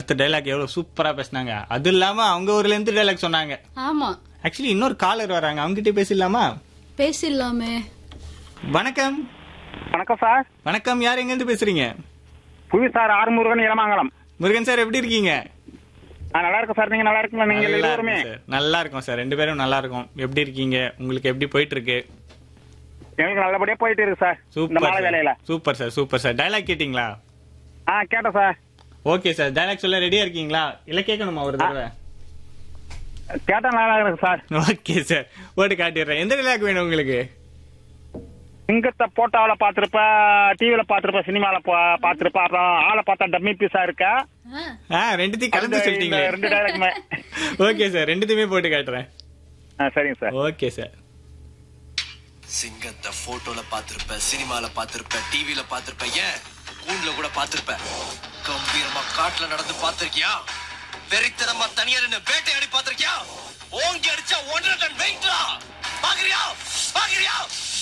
அடுத்த டைலாக் எவ்வளவு சூப்பரா பேசுனாங்க அது இல்லாம அவங்க ஒரு லென்த் டைலாக் சொன்னாங்க ஆமா ஆக்சுவலி இன்னொரு காலர் வராங்க அவங்க கிட்ட பேசிடலாமா பேசிடலாமே வணக்கம் வணக்கம் சார் வணக்கம் யார் எங்க இருந்து பேசுறீங்க புவி சார் ஆறுமுருகன் இளமாங்கலம் முருகன் சார் எப்படி இருக்கீங்க நான் நல்லா இருக்கேன் சார் நீங்க நல்லா இருக்கீங்களா நீங்க நல்லா எல்லோருமே இருக்கும் சார் நல்லா இருக்கும் சார் ரெண்டு பேரும் நல்லா இருக்கும் எப்படி இருக்கீங்க உங்களுக்கு எப்படி போயிட்டு இருக்கு எங்களுக்கு நல்லபடியா போயிட்டு இருக்கு சார் இந்த சூப்பர் மழை வேலையில sir. Super sir super sir dialogue கேட்டிங்களா ஆ கேட்டேன் சார் ஓகே சார் டைலாக் சொல்ல ரெடியா இருக்கீங்களா இல்ல கேட்கணுமா ஒரு தடவை கேட்டா நல்லா இருக்கு சார் ஓகே சார் போட்டு காட்டிடுறேன் எந்த டைலாக் வேணும் உங்களுக்கு சிங்கத்தை போட்டோவில பாத்திருப்ப டிவில பாத்திருப்ப சினிமால பா- பாத்திருப்ப அப்புறம் ஆளை பார்த்தா டம்மி பீஸா இருக்க ஆ, ஆ ரெண்டுத்தையும் கலந்து இந்த- இந்த சொல்லிட்டீங்களே ரெண்டு டைலாக்குமே ஓகே சார் ரெண்டுத்தையுமே போட்டு காட்டுறேன் ஆ, சரிங்க சார் ஓகே சார் சிங்கத்தை போட்டோல பாத்திருப்ப சினிமால பாத்திருப்ப டிவில பாத்திருப்ப ஏன் கூண்டுல கூட பாத்திருப்ப கம்பீரமா காட்டுல நடந்து பாத்திருக்கியா வெறித்தனமா தனியா நின்னு வேட்டையாடி பாத்திருக்கியா ஓங்கி அடிச்சா ஒன்றரை டன் வெயிட்டா பாக்குறியா பாக்குறியா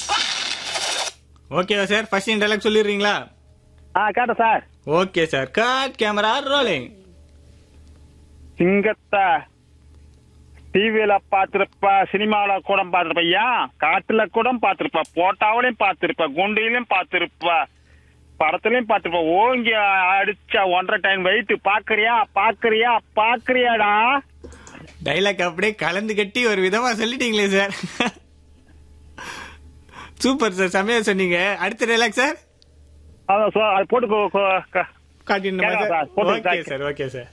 ஓகேவா சார் ஃபர்ஸ்ட் டைலாக் சொல்லிடுறீங்களா ஆ கேட்டேன் sir okay sir cut camera rolling சிங்கத்தை டிவில பாத்திருப்ப சினிமால கூட பாத்திருப்ப ஏன் காட்டுல கூட பாத்திருப்ப போட்டாவிலையும் பாத்திருப்ப குண்டிலையும் பாத்திருப்ப படத்துலயும் பாத்திருப்ப ஓங்கி அடிச்ச ஒன்றரை டைம் வெயிட் பாக்குறியா பாக்குறியா பாக்குறியாடா டைலாக் அப்படியே கலந்து கட்டி ஒரு விதமா சொல்லிட்டீங்களே சார் சூப்பர் சார் செமையா சொன்னீங்க அடுத்த டைலாக் சார் அதான் சொ- அது போட்டு கொ- கொ- க- காட்டிடணுமா கேட்கலாம் சார் சார், போட்டு ஓகே காட்டு. சார் ஓகே சார்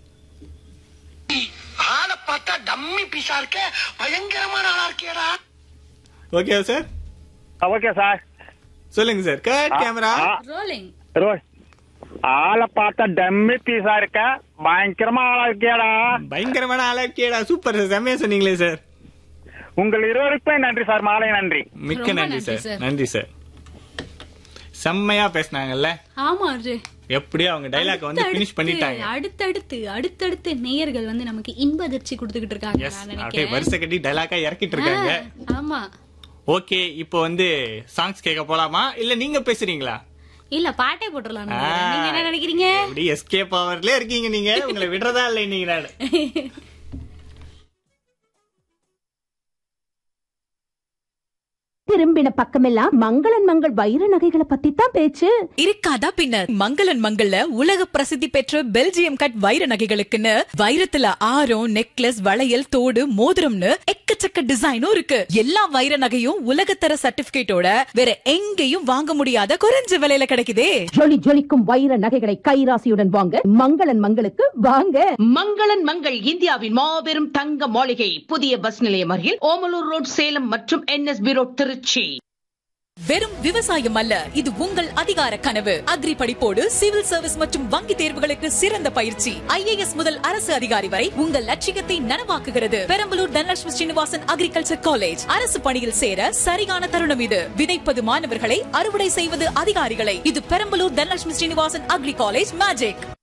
ஆளை பார்த்தா டம்மி பீஸா இருக்க பயங்கரமான ஆளா இருக்கேடா ஓகேவா சார் ஓகே சார் சொல்லுங்க சார் கட் கேமரா ஆ, ரோலிங் ரோல். ஆளை பார்த்தா டம்மி பீஸா இருக்க பயங்கரமா ஆளா இருக்கியாடா பயங்கரமான ஆளா இருக்கேடா சூப்பர் சார் செமையா சொன்னீங்களே சார் உங்கள் இருவருக்குமே நன்றி சார் மாலை நன்றி மிக்க ரொம்ப நன்றி நன்றி சார் சார். நன்றி சார் செம்மையா பேசுனாங்கல்ல ஆமா அஜய் எப்படியோ அவங்க டைலாக் வந்து பினிஷ் பண்ணிட்டாங்க அடுத்தடுத்து அடுத்தடுத்து நேயர்கள் வந்து நமக்கு இன்ப அதிர்ச்சி கொடுத்துக்கிட்டு இருக்காங்க எஸ் நான் அப்படியே நினைக்கிறேன் வருஷ கட்டி டைலாக்கா இறக்கிட்டு இருக்காங்க ஆ, ஆமா ஓகே இப்போ வந்து சாங்ஸ் கேட்க போலாமா இல்ல நீங்க பேசுறீங்களா இல்ல பாட்டே போட்டுடலாம் நினைக்கிறேன். நீங்க என்ன நினைக்கிறீங்க எப்படி எஸ்கே பவர்ல இருக்கீங்க நீங்க உங்களை விடுறதா இல்ல இன்னைக்கு நானு திரும்பின பக்கமெல்லாம் மங்களன் மங்கள் வைர நகைகளை பத்தி தான் பேச்சு இருக்காதா பின்ன மங்களன் மங்கள்ல உலக பிரசித்தி பெற்ற பெல்ஜியம் கட் வைர நகைகளுக்குன்னு வைரத்துல ஆரம் நெக்லஸ் வளையல் தோடு மோதிரம்னு எக்கச்சக்க டிசைனும் இருக்கு எல்லா வைர நகையும் உலகத்தர சர்டிபிகேட்டோட வேற எங்கேயும் வாங்க முடியாத குறைஞ்ச விலையில கிடைக்குதே ஜொலி ஜொலிக்கும் வைர நகைகளை கைராசியுடன் வாங்க மங்களன் மங்களுக்கு வாங்க மங்களன் மங்கள் இந்தியாவின் மாபெரும் தங்க மாளிகை புதிய பஸ் நிலையம் அருகில் ஓமலூர் ரோட் சேலம் மற்றும் என்எஸ்பி ரோட் திருச்சி வெறும் விவசாயம் அல்ல இது உங்கள் அதிகார கனவு அக்ரி படிப்போடு சிவில் சர்வீஸ் மற்றும் வங்கி தேர்வுகளுக்கு சிறந்த பயிற்சி ஐஏஎஸ் முதல் அரசு அதிகாரி வரை உங்கள் லட்சியத்தை நனவாக்குகிறது பெரம்பலூர் தனலட்சுமி ஸ்ரீனிவாசன் அக்ரிகல்ச்சர் காலேஜ் அரசு பணியில் சேர சரியான தருணம் இது விதைப்பது மாணவர்களை அறுவடை செய்வது அதிகாரிகளை இது Perambalur Dhanalakshmi Srinivasan agri college magic